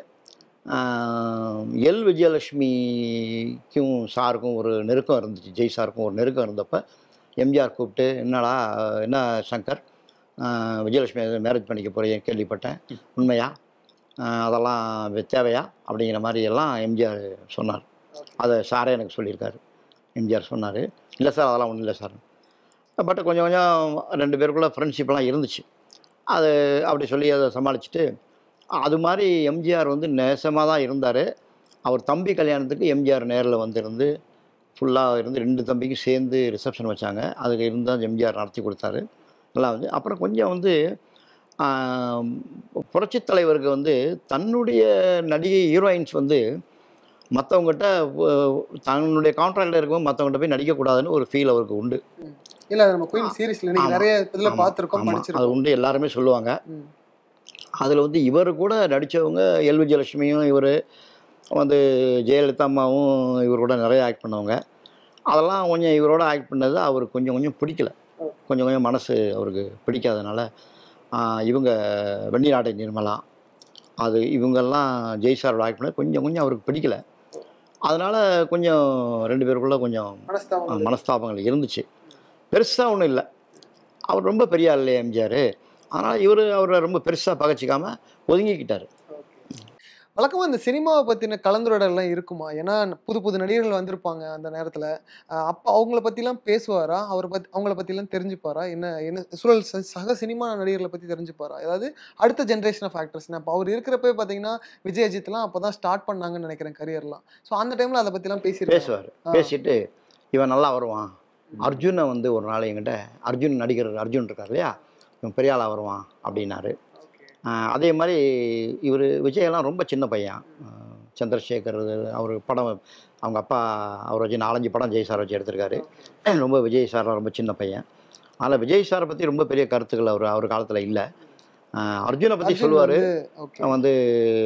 எல் விஜயலட்சுமிக்கும் சாருக்கும் ஒரு நெருக்கம் இருந்துச்சு ஜெய் சாருக்கும் ஒரு நெருக்கம் இருந்தப்ப எம்ஜிஆர் கூப்பிட்டு என்னடா என்ன சங்கர் ஆஹ் விஜயலட்சுமி மேரேஜ் பண்ணிக்க போகிறேன் கேள்விப்பட்டேன் உண்மையா ஆஹ் அதெல்லாம் வே- தேவையா அப்படிங்கிற மாதிரி எல்லாம் எம்ஜிஆர் சொன்னார் அதை சாரே எனக்கு சொல்லியிருக்காரு எம்ஜிஆர் சொன்னார் இல்லை சார் அதெல்லாம் ஒன்றும் இல்லை சார் பட் கொஞ்சம் கொஞ்சம் ரெண்டு பேருக்குள்ள ஃப்ரெண்ட்ஷிப்லாம் இருந்துச்சு அது அப்படி சொல்லி அதை சமாளிச்சுட்டு அது மாதிரி எம்ஜிஆர் வந்து நேசமாக தான் இருந்தார் அவர் தம்பி கல்யாணத்துக்கு எம்ஜிஆர் நேரில் வந்திருந்து ஃபுல்லாக இருந்து ரெண்டு தம்பிக்கும் சேர்ந்து ரிசப்ஷன் வச்சாங்க அதுக்கு இருந்தால் எம்ஜிஆர் நடத்தி கொடுத்தாரு நல்லா வந்து அப்புறம் கொஞ்சம் வந்து ஆம், புரட்சித் தலைவருக்கு வந்து தன்னுடைய நடிகை ஹீரோயின்ஸ் வந்து மற்றவங்ககிட்ட தன்னுடைய கான்ட்ராக்டில் இருக்கும்போது மற்றவங்ககிட்ட போய் நடிக்கக்கூடாதுன்னு ஒரு ஃபீல் அவருக்கு உண்டு இல்ல அது நம்ம குயின் சீரிஸ்ல நீங்க ஆமா. நிறைய இதுல ஆமா, பார்த்துருக்கோம் ஆமா. அது படிச்சிருக்கோம் உண்டு எல்லாருமே சொல்லுவாங்க ம். அதில் வந்து இவர் கூட நடித்தவங்க எல் விஜயலட்சுமியும் இவர் வந்து ஜெயலலிதா அம்மாவும் இவர் கூட நிறைய ஆக்ட் பண்ணவங்க அதெல்லாம் கொஞ்சம் இவரோட ஆக்ட் பண்ணது அவருக்கு கொஞ்சம் கொஞ்சம் பிடிக்கல கொஞ்சம் கொஞ்சம் மனசு அவருக்கு பிடிக்காதனால ஆஹ், இவங்க வெண்ணிலாட்டை நிர்மலா அது இவங்கெல்லாம் ஜெய் சாரோட ஆக்ட் பண்ணது கொஞ்சம் கொஞ்சம் அவருக்கு பிடிக்கல அதனால் கொஞ்சம் ரெண்டு பேருக்குள்ள கொஞ்சம் மனஸ்தாபம் அஹ் மனஸ்தாபங்கள் இருந்துச்சு பெருசாக ஒன்றும் இல்லை அவர் ரொம்ப பெரிய ஆள் இல்லையா எம்ஜிஆர் அதனால் இவர் அவரை ரொம்ப பெருசாக பகச்சிக்காம ஒதுங்கிக்கிட்டார் வழக்கமா இந்த சினிமாவை பத்தின கலந்துரையாடல்லாம் இருக்குமா ஏன்னா புது புது நடிகர்கள் வந்திருப்பாங்க அந்த நேரத்துல அஹ் அப்ப அவங்கள பத்திலாம் பேசுவாரா அவரை பத்தி அவங்கள பத்திலாம் தெரிஞ்சுப்பாரா என்ன என்ன சூழல் ச- சக சினிமா நடிகர்களை பத்தி தெரிஞ்சுப்பாரா அதாவது அடுத்த ஜென்ரேஷன் ஆஃப் ஆக்டர்ஸ் இப்போ அவர் இருக்கிறப்ப பாத்தீங்கன்னா விஜய் அஜித்லாம் அப்பதான் ஸ்டார்ட் பண்ணாங்கன்னு நினைக்கிறேன் கரியர்லாம் ஸோ அந்த டைம்ல அதை பத்திலாம் பேசியிருக்காங்க பேசுவார் ஆ. பேசிட்டு இவன் நல்லா வருவான் அர்ஜுனை வந்து ஒரு நாள் என்கிட்ட அர்ஜுன் நடிகர் அர்ஜுன் இருக்கார் இல்லையா இவன் பெரிய ஆளாக வருவான் அப்படின்னாரு ஆஹ் அதே மாதிரி இவர் விஜயெல்லாம் ரொம்ப சின்ன பையன் ஆஹ் சந்திரசேகர் அவர் படம் அவங்க அப்பா அவர் வச்சு நாலஞ்சு படம் ஜெய் சார் வச்சு எடுத்திருக்காரு ரொம்ப விஜய் சார் ரொம்ப சின்ன பையன் அதில் விஜய் சாரை பற்றி ரொம்ப பெரிய கருத்துக்கள் அவர் அவர் காலத்தில் இல்லை அர்ஜுனை பற்றி அர்ஜுன் சொல்லுவார் வந்து, okay. வந்து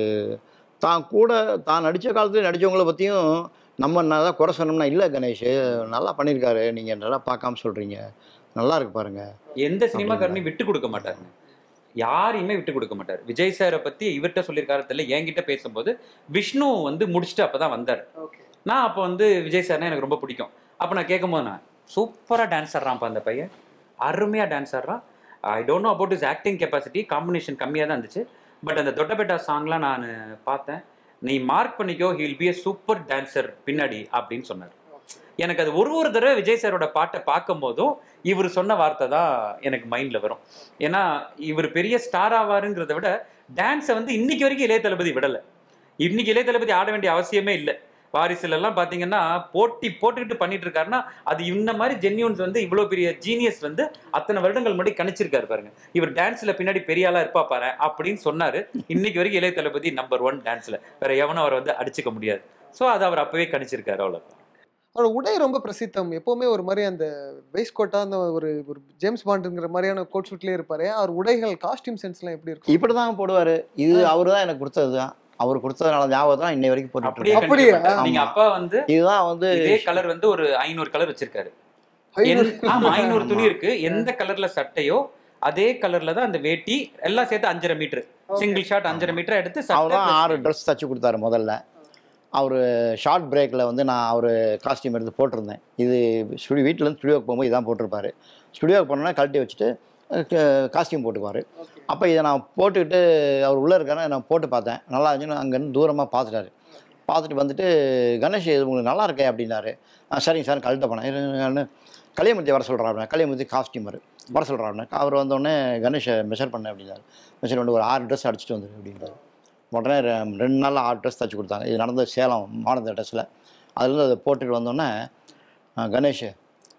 தான் கூட தான் நடித்த காலத்துல நடித்தவங்கள பற்றியும் நம்ம நல்லா குறை சொன்னோம்னா இல்லை கணேஷ் நல்லா பண்ணியிருக்காரு நீங்கள் நல்லா பார்க்காம சொல்கிறீங்க நல்லா இருக்கு பாருங்க எந்த சினிமாக்காரனையும் விட்டு கொடுக்க மாட்டாருங்க யாரையுமே விட்டு கொடுக்க மாட்டார் விஜய் சாரை பத்தி இவர்கிட்ட சொல்லியிருக்காரு தெரியல என்கிட்ட பேசும்போது விஷ்ணு வந்து முடிச்சுட்டு அப்பதான் வந்தார் Okay. நான் அப்போ வந்து விஜய் சார்னா எனக்கு ரொம்ப பிடிக்கும் அப்போ நான் கேட்கும்போது நான் சூப்பராக டான்ஸ் ஆடுறான்ப்பா அந்த பையன் அருமையாக டான்ஸ் ஆடுறான் I don't know about is acting capacity combination கம்மியாக தான் இருந்துச்சு பட் அந்த தொட்டபெட்டா சாங்லாம் நான் பார்த்தேன் நீ மார்க் பண்ணிக்கோ he'll be a super dancer பின்னாடி அப்படின்னு சொன்னார் எனக்கு அது ஒரு ஒரு தடவை விஜய் சாரோட பாட்டை பார்க்கும் போதும் இவர் சொன்ன வார்த்தை தான் எனக்கு மைண்டில் வரும் ஏன்னா இவர் பெரிய ஸ்டார் ஆவாருங்கிறத விட டான்ஸை வந்து இன்னைக்கு வரைக்கும் இளைய தளபதி விடலை இன்னைக்கு இளைய தளபதி ஆட வேண்டிய அவசியமே இல்லை வாரிசுல எல்லாம் பாத்தீங்கன்னா போட்டி போட்டுக்கிட்டு பண்ணிட்டு இருக்காருன்னா அது இந்த மாதிரி ஜென்யூன்ஸ் வந்து இவ்வளவு பெரிய ஜீனியஸ் வந்து அத்தனை வருடங்கள் முன்னாடி கணிச்சிருக்காரு பாருங்க இவர் டான்ஸ்ல பின்னாடி பெரிய ஆளா இருப்பா பாரு அப்படின்னு சொன்னாரு இன்னைக்கு வரைக்கும் இளைய தளபதி நம்பர் ஒன் டான்ஸ்ல வேற எவனும் அவரை வந்து அடிச்சுக்க முடியாது சோ அதை அவர் அப்பவே கணிச்சிருக்காரு அவ்வளவு அவரோட உடை ரொம்ப பிரசித்தம் எப்பவுமே ஒரு மாதிரி அந்த வேஸ்ட் கோட்டா அந்த ஒரு ஒரு ஜேம்ஸ் பாண்டுங்கிற மாதிரியான கோட் ஷூட்லயே இருப்பாரு அவர் உடைகள் காஸ்டியூம் சென்ஸ்லாம் எப்படி இருக்கும் இப்படி தான் போடுவார் இது அவர் தான் எனக்கு கொடுத்தது தான் அவர் கொடுத்ததுனால ஞாபகம் தான் இன்னை வரைக்கும் போட்டுட்டு அப்படியே இருக்கேன். அப்படியா? கணிச்சிருக்காரு. நீங்க ஆமா. அப்பா வந்து இதுதான் வந்து இதே கலர் வந்து ஒரு ஐநூறு கலர் வச்சிருக்காரு ஐநூறு- எந்த- ஆமா ஐநூறு துணி ஆமா. இருக்கு எந்த கலர்ல சட்டையோ அதே கலர்ல தான் அந்த வேட்டி எல்லாம் சேர்த்து அஞ்சரை மீட்டர் Okay. சிங்கிள் ஷாட் அஞ்சரை மீட்டர் எடுத்து அவர் சட்டை தான் plus ஆறு ட்ரெஸ் தச்சு கொடுத்தாரு முதல்ல அவர் ஷார்ட் பிரேக்கில் வந்து நான் அவர் காஸ்டியூம் எடுத்து போட்டிருந்தேன் இது ஸ்டுடியோ வீட்டிலேருந்து ஸ்டுடியோக்கு போகும்போது இதான் போட்டிருப்பாரு ஸ்டுடியோக்கு போனோன்னா கழட்டி வச்சுட்டு காஸ்டியூம் போட்டுக்குவார் Okay. அப்போ இதை நான் போட்டுக்கிட்டு அவர் உள்ளே இருக்காரு நான் போட்டு பார்த்தேன் நல்லா இருந்துச்சுன்னு அங்கேருந்து தூரமாக பார்த்துட்டாரு பார்த்துட்டு வந்துட்டு கணேஷ் இது உங்களுக்கு நல்லா இருக்கே அப்படின்னாரு ஆ சரிங்க சார் கழட்ட போனேன் கலியமூர்த்தி வர சொல்கிறாரு கலியமூர்த்தி காஸ்டியூமர் வர சொல்கிறாரு அவர் வந்தோடனே கணேஷை மெஷர் பண்ணேன் அப்படின்னாரு மெஷர் பண்ணி ஒரு ஆறு ட்ரெஸ் அடிச்சுட்டு வந்துரு அப்படின்றாரு உடனே ரெ- ரெண்டு நாளில் ஆறு ட்ரெஸ் தச்சு கொடுத்தாங்க இது நடந்தது சேலம் மாநந்த ட்ரெஸ்ஸில் அதுலேருந்து அதை போட்டுட்டு வந்தோடனே ஆ, கணேஷ்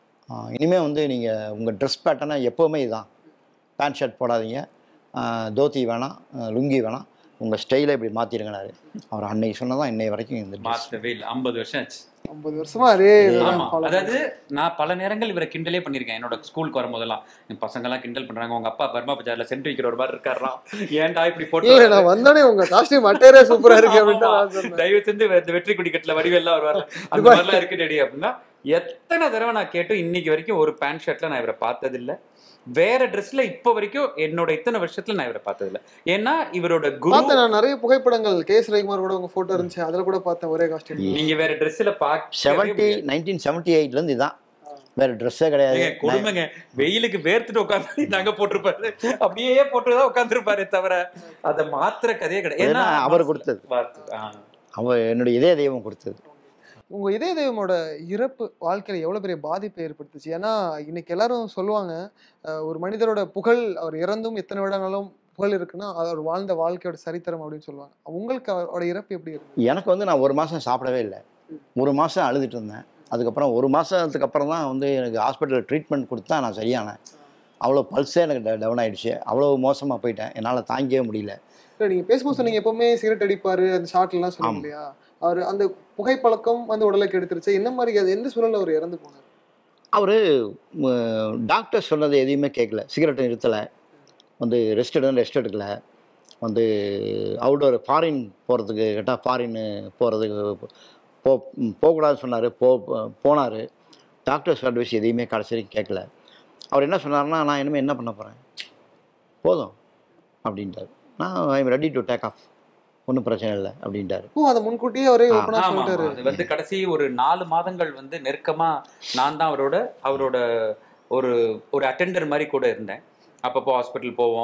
ஆ, இனிமேல் வந்து நீங்கள் உங்கள் ட்ரெஸ் பேட்டர்னை எப்போவுமே இதுதான் பேண்ட் ஷர்ட் போடாதீங்க ஆ, தோத்தி வேணாம் ஆ, லுங்கி வேணாம் உங்கள் ஸ்டைலை இப்படி மாற்றிருங்கனாரு அவர் அன்னைக்கு சொன்னதான் இன்னை வரைக்கும் இந்த dress. மாத்தவே இல்லை ஐம்பது வருஷம் ஆச்சு ஐம்பது வருஷமா அதே இதுதான் ஆமா follow அதாவது நான் பல நேரங்கள் இவரை கிண்டலே பண்ணிருக்கேன் என்னோட ஸ்கூலுக்கு வரும்போதெல்லாம் என் பசங்க எல்லாம் கிண்டல் பண்றாங்க உங்க அப்பா பர்மா பஜார்ல சென்ட் வைக்கிற ஒரு மாதிரி இருக்காராம் ஏன்டா இப்படி ஏய், போட்டு நான் வந்தோடனே உங்க காஸ்டியூம் அட்டையரே சூப்பரா இருக்கு அப்படின்னு தான் நான் சொன்னேன் தயவு செஞ்சு இந்த வெற்றி குடிக்கட்டுல வடிவெல்லாம் வருவார் அந்த துபாய். மாதிரிலாம் இருக்கு டேடி அப்படின்னா எத்தனை தடவை நான் கேட்டும் இன்னைக்கு வரைக்கும் ஒரு பேண்ட் ஷர்ட்ல நான் இவரை பார்த்தது இல்ல வேற ட்ரெஸ்ல இப்போ வரைக்கும் என்னோட இத்தனை வருஷத்துல நான் இவரை பார்த்தது இல்ல ஏன்னா இவரோட குரு பார்த்தேன் நான் நிறைய புகைப்படங்கள் கே எஸ் ரவிக்குமார் கூட உங்க போட்டோ இருந்துச்சு அதுல கூட பார்த்தேன் ஒரே காஸ்டியூம் நீங்க வேற ட்ரெஸ்ல பாக்க செவன்ட்டி நைன்டீன் செவன்ட்டி எயிட்லேருந்து இதுதான் வேறு ட்ரெஸ்ஸே கிடையாது ஏங்க, கொடுமைங்க வெயிலுக்கு வேர்த்துட்டு உட்காந்து நாங்க போட்டிருப்பாரு அப்படியே போட்டுதான் உட்காந்துருப்பாரு தவிர அதை மாத்திர கதையே கிடையாது ஏன்னா அவர் கொடுத்தது வார்த்தை. ஆ. அவர் என்னுடைய இதய தெய்வம் கொடுத்தது உங்க இதய தெய்வமோட இறப்பு வாழ்க்கையில எவ்வளவு பெரிய பாதிப்பை ஏற்படுத்துச்சு ஏன்னா இன்னைக்கு எல்லாரும் சொல்லுவாங்க அஹ், ஒரு மனிதரோட புகழ் அவர் இறந்தும் எத்தனை வருடங்களும் புகழ் இருக்குன்னா அவர் வாழ்ந்த வாழ்க்கையோட சரித்திரம் அப்படின்னு சொல்லுவாங்க உங்களுக்கு அவரோட இறப்பு எப்படி இருக்கு எனக்கு வந்து நான் ஒரு மாதம் சாப்பிடவே இல்லை ஒரு மாதம் அழுதுட்டு இருந்தேன் அதுக்கப்புறம் ஒரு மாதத்துக்கு அப்புறம் தான் வந்து எனக்கு ஹாஸ்பிட்டலில் ட்ரீட்மெண்ட் கொடுத்தா நான் சரியானேன் அவ்வளோ பல்ஸே எனக்கு டவுன் ஆயிடுச்சு அவ்வளோ மோசமாக போயிட்டேன் என்னால் தாங்கிக்கவே முடியல இல்ல நீங்க பேசும்போது சொன்னீங்க எப்பவுமே சிகரெட் அடிப்பாரு அந்த ஷார்ட்ல எல்லாம் சொன்னீங்க ஆமா. இல்லையா அவர் அந்த புகைப்பழக்கம் வந்து உடலுக்கு எடுத்துருச்சு என்ன மாதிரி அது எந்த சூழல்ல அவர் இறந்து போனார் அவர் டாக்டர் சொன்னது எதையுமே கேட்கல சிகரெட்டை நிறுத்தலை வந்து ரெஸ்ட் எடுங்க ரெஸ்ட் எடுக்கல வந்து அவுடோர் ஃபாரின் போகிறதுக்கு கேட்டால் ஃபாரின் போகிறதுக்கு போ ம், போகக்கூடாதுன்னு சொன்னார் போ போனார் டாக்டர்ஸ் அட்வைஸ் எதையுமே கடைசி வரைக்கும் கேட்கல அவர் என்ன சொன்னார்னா நான் இனிமேல் என்ன பண்ண போகிறேன் போதும் அப்படின்ட்டார் நான் I am ready to take off ஒன்றும் பிரச்சனை இல்லை அப்படின்ட்டாரு ஓ அதை முன்கூட்டியே அவரே ஆ. ஓப்பனா ஆமா, ஆமா. சொல்லிட்டாரு அது வந்து கடைசி ஒரு நாலு மாதங்கள் வந்து நெருக்கமா நான் தான் அவரோட அவரோட ஒரு ஒரு அட்டெண்டர் மாதிரி கூட இருந்தேன் அப்பப்போ ஹாஸ்பிட்டல் போவோம்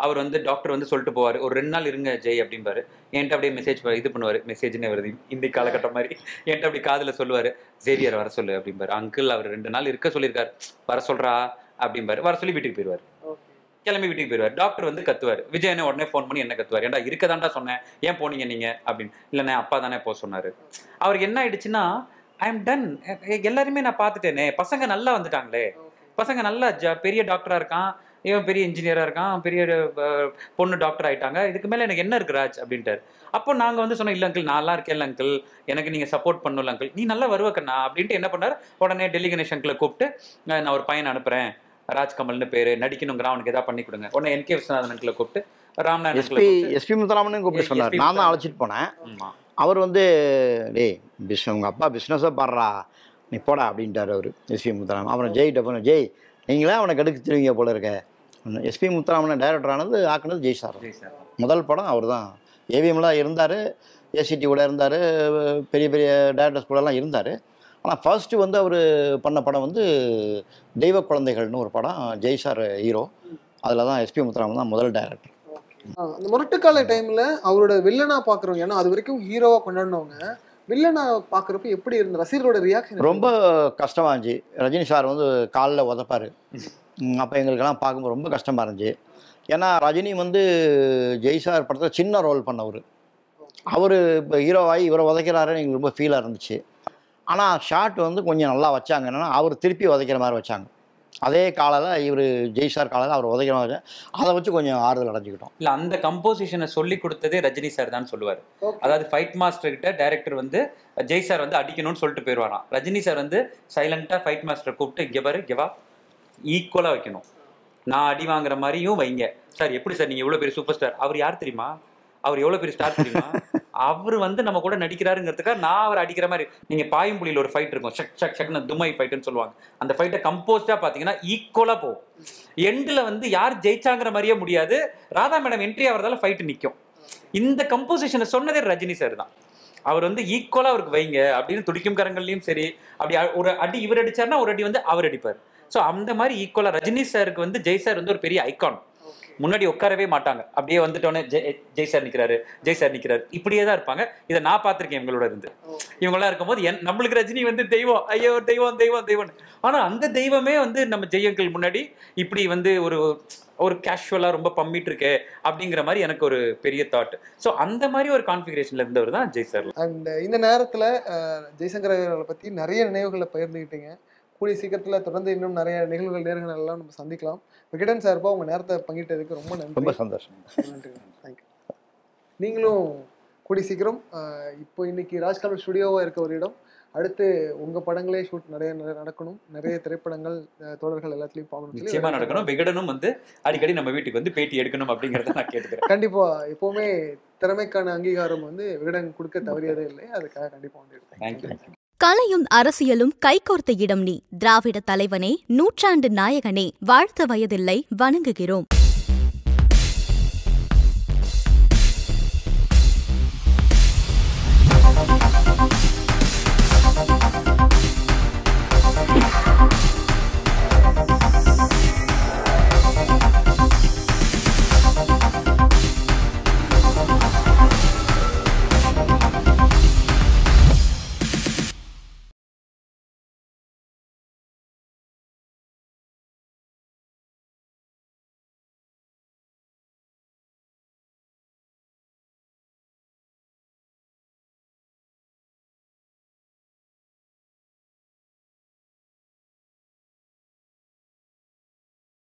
அவர் வந்து டாக்டர் வந்து சொல்லிட்டு போவார் ஒரு ரெண்டு நாள் இருங்க ஜெய் அப்படிம்பாரு என்கிட்ட அப்படியே மெசேஜ் இது பண்ணுவார் மெசேஜ்னே வருது இந்த காலகட்டம் மாதிரி என்கிட்ட அப்படி காதில் சொல்லுவார் ஜேவியர் வர சொல்லு அப்படிம்பாரு அங்கிள் அவர் ரெண்டு நாள் இருக்க சொல்லியிருக்காரு வர சொல்றா அப்படிம்பாரு வர சொல்லி வீட்டுக்கு போயிடுவார் கிளம்பி வீட்டுக்கு போயிடுவார் டாக்டர் வந்து கத்துவார் விஜயனை உடனே ஃபோன் பண்ணி என்ன கத்துவார் ஏன்டா இருக்கதான்டா சொன்னேன் ஏன் போனீங்க நீங்க அப்படின்னு இல்லைண்ணே அப்பா தானே போக சொன்னாரு அவருக்கு என்ன ஆயிடுச்சுன்னா ஐ எம் டன் எல்லாருமே நான் பார்த்துட்டேனே பசங்க நல்லா வந்துட்டாங்களே பசங்க நல்லா ஜ- பெரிய டாக்டரா இருக்கான் இவன் பெரிய இன்ஜினியரா இருக்கான் பெரிய அஹ், பொண்ணு டாக்டர் ஆயிட்டாங்க இதுக்கு மேல எனக்கு என்ன இருக்கு ராஜ் அப்படின்ட்டாரு அப்போ நாங்க வந்து சொன்னோம் இல்ல அங்கிள் நல்லா இருக்கேன் அங்கிள் எனக்கு நீங்க சப்போர்ட் பண்ணல அங்கிள் நீ நல்லா வருவ கண்ணா அப்படின்ட்டு என்ன பண்ணாரு உடனே டெல்லி கணேஷ் அங்கிளை கூப்பிட்டு அஹ், நான் ஒரு பையனை அனுப்புறேன் ராஜ்கமல்னு பேரு நடிக்கணுங்கிற அவனுக்கு ஏதாவது பண்ணி கொடுங்க உடனே என் கே விஸ்வநாதன் அங்கிளை கூப்பிட்டு ராம்நாத் எஸ்பி எஸ்பி முத்துராமன் கூப்பிட்டு எஸ்- சொன்னார் SP நான் தான் அழைச்சிட்டு போனேன் ஆமா அவர் வந்து டேய் பிஸ் உங்கள் அப்பா பிஸ்னஸாக பாடுறா நீ போடா அப்படின்ட்டார் அவர் எஸ்பி முத்துராமன் அப்புறம் ஜெய் டப்பன் ஜெய் நீங்களே அவனை கெடுத்துருவீங்க போல இருக்க எஸ்பி முத்துராமன் டைரக்டர் ஆனது ஆக்குனது ஜெய் சார் ஜெய் சார் முதல் படம் அவர் தான் ஏவிஎம்லாம் இருந்தார் ஏசிடி கூட இருந்தார் பெரிய பெரிய டேரக்டர்ஸ் கூடலாம் இருந்தார் ஆனால் ஃபர்ஸ்ட்டு வந்து அவர் பண்ண படம் வந்து தெய்வ குழந்தைகள்னு ஒரு படம் ஜெய் சார் ஹீரோ அதில் தான் எஸ்பி முத்துராமன் தான் முதல் டைரக்டர் ஆ, அந்த முரட்டுக்கால டைம்ல அவரோட வில்லனா பாக்குறவங்க ஏன்னா அது வரைக்கும் ஹீரோவா கொண்டாடினவங்க வில்லனா பாக்குறப்ப எப்படி இருந்த ரசிகர்களோட ரியாக்ஷன் ரொம்ப கஷ்டமாக இருந்துச்சு ரஜினி சார் வந்து காலில் உதப்பார் அப்போ எங்களுக்கெல்லாம் பார்க்கும்போது ரொம்ப கஷ்டமாக இருந்துச்சு ஏன்னா ரஜினி வந்து ஜெய் சார் படத்தில் சின்ன ரோல் பண்ணவர் அவர் இப்போ ஹீரோவாகி இவரை உதைக்கிறாருன்னு எங்களுக்கு ரொம்ப ஃபீலாக இருந்துச்சு ஆனால் ஷாட் வந்து கொஞ்சம் நல்லா வச்சாங்க என்னன்னா அவர் திருப்பி உதைக்கிற மாதிரி வச்சாங்க அதே காலையில் இவர் ஜெய் சார் காலையில் அவர் உதைக்கிற மாதிரி வச்சாங்க. அதை வச்சு கொஞ்சம் ஆறுதல் அடைஞ்சிக்கிட்டோம் இல்ல அந்த கம்போசிஷனை சொல்லி கொடுத்ததே ரஜினி சார் தான் சொல்லுவார் அதாவது ஃபைட் மாஸ்டர் கிட்ட டைரக்டர் வந்து ஜெய் சார் வந்து அடிக்கணும்னு சொல்லிட்டு போயிடுவாராம் ரஜினி சார் வந்து சைலண்டா ஃபைட் மாஸ்டரை கூப்பிட்டு இங்க பாரு இங்க வா ஈக்குவலா வைக்கணும் நான் அடி வாங்குற மாதிரியும் வைங்க சார் எப்படி சார் நீங்க எவ்வளவு பெரிய சூப்பர் ஸ்டார் அவர் யார் தெரியுமா அவர் எவ்வளவு பெரிய ஸ்டார் தெரியுமா அவர் வந்து நம்ம கூட நடிக்கிறாருங்கிறதுக்காக நான் அவர் அடிக்கிற மாதிரி நீங்க பாயும்புலியில் ஒரு ஃபைட் இருக்கும் ஷக் ஷக் ஷக்னு துமை ஃபைட்டுன்னு சொல்லுவாங்க அந்த ஃபைட்டை கம்போஸ்டா பாத்தீங்கன்னா ஈக்குவலா போகும் எண்டில் வந்து யார் ஜெயிச்சாங்கிற மாதிரியே முடியாது ராதா மேடம் என்ட்ரி ஆகிறதால ஃபைட்டு நிற்கும் இந்த கம்போசிஷனை சொன்னதே ரஜினி சார் தான் அவர் வந்து ஈக்குவலா அவருக்கு வைங்க அப்படின்னு துடிக்கும் கரங்கள்லயும் சரி அப்படி அ- ஒரு அடி இவர் அடிச்சாருன்னா ஒரு அடி வந்து அவர் அடிப்பார் ஸோ அந்த மாதிரி ஈக்குவலா ரஜினி சாருக்கு வந்து ஜெய் சார் வந்து ஒரு பெரிய ஐகான் முன்னாடி உட்காரவே மாட்டாங்க அப்படியே வந்துட்டோன்னே ஜெய் ஜெய் சார் நிக்கிறாரு ஜெய் சார் நிக்கிறாரு இப்படியே தான் இருப்பாங்க இதை நான் பார்த்திருக்கேன் இவங்களோட இருந்து இவங்கெல்லாம் இருக்கும்போது என் நம்மளுக்கு ரஜினி வந்து தெய்வம் ஐயோ தெய்வம் தெய்வம் தெய்வம் ஆனா அந்த தெய்வமே வந்து நம்ம ஜெயங்கள் முன்னாடி இப்படி வந்து ஒரு ஒரு கேஷுவலாக ரொம்ப பம்மிட்டு இருக்கே அப்படிங்கிற மாதிரி எனக்கு ஒரு பெரிய தாட் ஸோ அந்த மாதிரி ஒரு கான்ஃபிகரேஷன்ல இருந்தவர் தான் ஜெய் சார் அண்ட் இந்த நேரத்துல அஹ், ஜெய்சங்கர் அவர்களை பத்தி நிறைய நினைவுகளை பகிர்ந்துக்கிட்டீங்க கூடிய சீக்கிரத்துல தொடர்ந்து இன்னும் நிறைய நிகழ்வுகள் நேர்கள் எல்லாம் நம்ம சந்திக்கலாம் விகடன் சார்பா உங்க நேரத்தை பங்கிட்டதுக்கு ரொம்ப ரொம்ப நன்றி சந்தோஷம் நன்றி தேங்க்யூ நீங்களும் கூடிய சீக்கிரம் அஹ், இப்போ இன்னைக்கு ராஜ்காமல் ஸ்டுடியோவா இருக்க ஒரு இடம் அடுத்து உங்க படங்களே ஷூட் நிறைய நிறைய நடக்கணும் நிறைய திரைப்படங்கள் அஹ், தொடர்கள் எல்லாத்துலயும் பார்க்கணும் சொல்லி நிச்சயமா நடக்கணும் விகடனும் வந்து அடிக்கடி நம்ம வீட்டுக்கு வந்து பேட்டி எடுக்கணும் அப்படிங்கறத நான் கேட்டுக்கிறேன் கண்டிப்பா எப்பவுமே திறமைக்கான அங்கீகாரம் வந்து விகடன் கொடுக்க தவறியதே இல்லை அதுக்காக கண்டிப்பா வந்து எடுத்தேன் தேங்க்யூ கலையும் அரசியலும் கைகோர்த்த இடம் நீ திராவிட தலைவனே நூற்றாண்டு நாயகனே வாழ்த்த வயதில்லை வணங்குகிறோம்